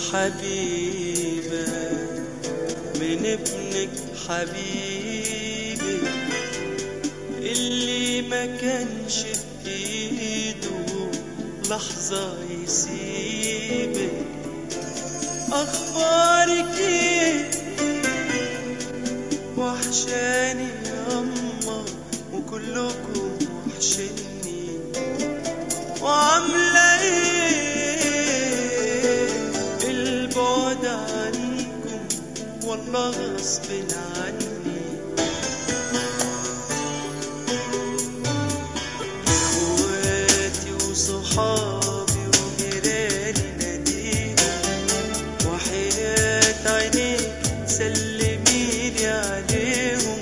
حبيبة من ابنك حبيبي اللي ما كانش بإيده لحظة يسيبك أخبارك إيه وحشاني ياما وكلكم وحشني وعاملة ايه البعد عنكم والله غصب عني اخواتي وصحابي وجيراني ناديهم وحياة عينيك سلميلي عليهم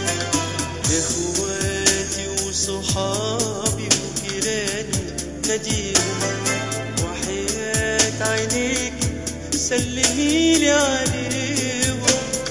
اخواتي وصحابي وجيراني ناديهم وحياة عينيك سلميلي عليهم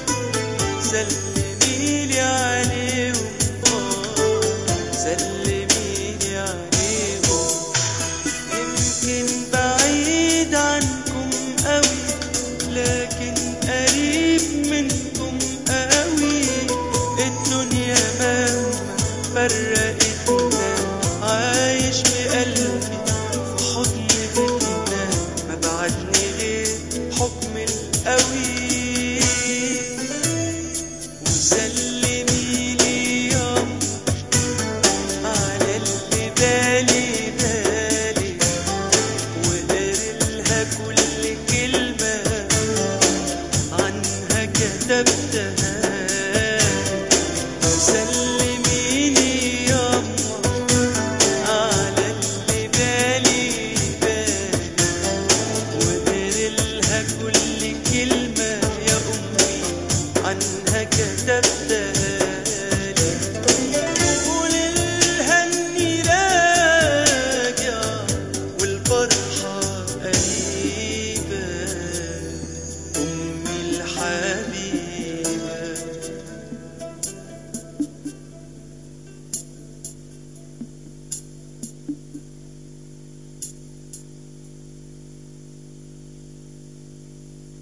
سلميلي عليهم آه، سلميلي عليهم يمكن بعيد عنكم قوي لكن قريب منكم قوي الدنيا مهما فرقتنا عايش بقلبي في حضن بيتنا ما بعدني غير حكم القوي وسلمي لي يوم على اللي بالي بالي وقرلها كل كلمة عنها كتبتها سلميني ياما على اللي بالي بالي وقرلها كل كلمة يا أمي عنها